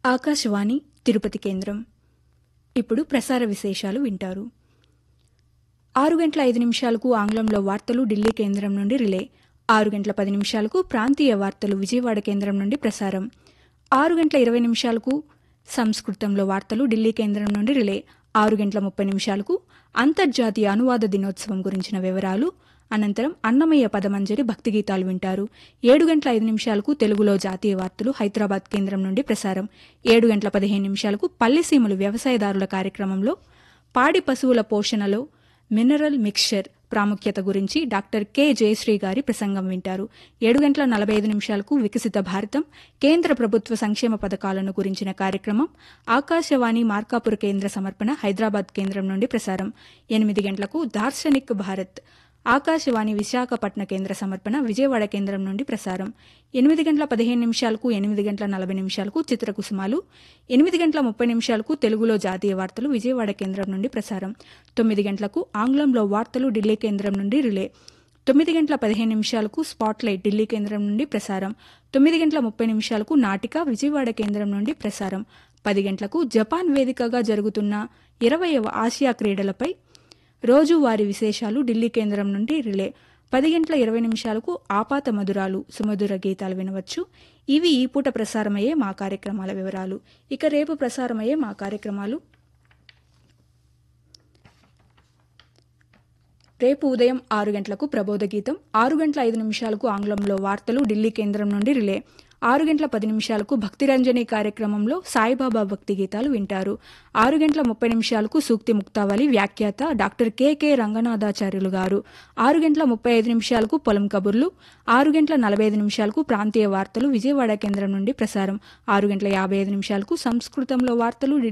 ఆకాశవాణి తిరుపతి కేంద్రం ఇప్పుడు ప్రసార విశేషాలు వింటారు ఆరు గంటల ఐదు నిమిషాలకు ఆంగ్లంలో వార్తలు ఢిల్లీ కేంద్రం నుండి రిలే ఆరు గంటల పది నిమిషాలకు ప్రాంతీయ వార్తలు విజయవాడ కేంద్రం నుండి ప్రసారం ఆరు గంటల ఇరవై నిమిషాలకు సంస్కృతంలో వార్తలు ఢిల్లీ కేంద్రం నుండి రిలే ఆరు గంటల ముప్పై నిమిషాలకు అంతర్జాతీయ అనువాద దినోత్సవం గురించిన వివరాలు అనంతరం అన్నమయ్య పదమంజరి భక్తి గీతాలు వింటారు ఏడు గంటల ఐదు నిమిషాలకు తెలుగులో జాతీయ వార్తలు హైదరాబాద్ కేంద్రం నుండి ప్రసారం ఏడు గంటల పదిహేను నిమిషాలకు పల్లెసీమలు వ్యవసాయదారుల కార్యక్రమంలో పాడి పశువుల పోషణలో మినరల్ మిక్స్చర్ ప్రాముఖ్యత గురించి డాక్టర్ కె జయశ్రీ గారి ప్రసంగం వింటారు ఏడు గంటల నలభై ఐదు నిమిషాలకు వికసిత భారతం కేంద్ర ప్రభుత్వ సంక్షేమ పథకాలను గురించిన కార్యక్రమం ఆకాశవాణి మార్కాపుర కేంద్ర సమర్పణ హైదరాబాద్ కేంద్రం నుండి ప్రసారం ఎనిమిది గంటలకు దార్శనిక్ భారత్ ఆకాశవాణి విశాఖపట్న కేంద్ర సమర్పణ విజయవాడ కేంద్రం నుండి ప్రసారం ఎనిమిది గంటల పదిహేను నిమిషాలకు ఎనిమిది గంటల నలభై నిమిషాలకు చిత్రకుసుమాలు ఎనిమిది గంటల ముప్పై నిమిషాలకు తెలుగులో జాతీయ వార్తలు విజయవాడ కేంద్రం నుండి ప్రసారం తొమ్మిది గంటలకు ఆంగ్లంలో వార్తలు ఢిల్లీ కేంద్రం నుండి రిలే తొమ్మిది గంటల పదిహేను నిమిషాలకు స్పాట్లైట్ ఢిల్లీ కేంద్రం నుండి ప్రసారం తొమ్మిది గంటల ముప్పై నిమిషాలకు నాటిక విజయవాడ కేంద్రం నుండి ప్రసారం పది గంటలకు జపాన్ వేదికగా జరుగుతున్న ఇరవయవ ఆసియా క్రీడలపై రోజువారీ విశేషాలు ఢిల్లీ కేంద్రం నుండి రిలే పది గంటల ఇరవై నిమిషాలకు ఆపాత మధురాలు సుమధుర గీతాలు వినవచ్చు ఇవి ఈ పూట ప్రసారమయ్యే మా కార్యక్రమాల వివరాలు ఇక రేపు ప్రసారమయ్యే మా కార్యక్రమాలు రేపు ఉదయం ఆరు గంటలకు ప్రబోధ గీతం ఆరు గంటల ఐదు నిమిషాలకు ఆంగ్లంలో వార్తలు ఢిల్లీ కేంద్రం నుండి రిలే ఆరు గంటల పది నిమిషాలకు భక్తిరంజని కార్యక్రమంలో సాయిబాబా భక్తి గీతాలు వింటారు ఆరు గంటల ముప్పై నిమిషాలకు సూక్తి ముక్తావళి వ్యాఖ్యాత డాక్టర్ కెకే రంగనాథాచార్యులు గారు ఆరు గంటల ముప్పై ఐదు నిమిషాలకు పొలం కబుర్లు ఆరు గంటల నలభై ఐదు నిమిషాలకు ప్రాంతీయ వార్తలు విజయవాడ కేంద్రం నుండి ప్రసారం ఆరు గంటల యాభై ఐదు నిమిషాలకు సంస్కృతంలో వార్తలు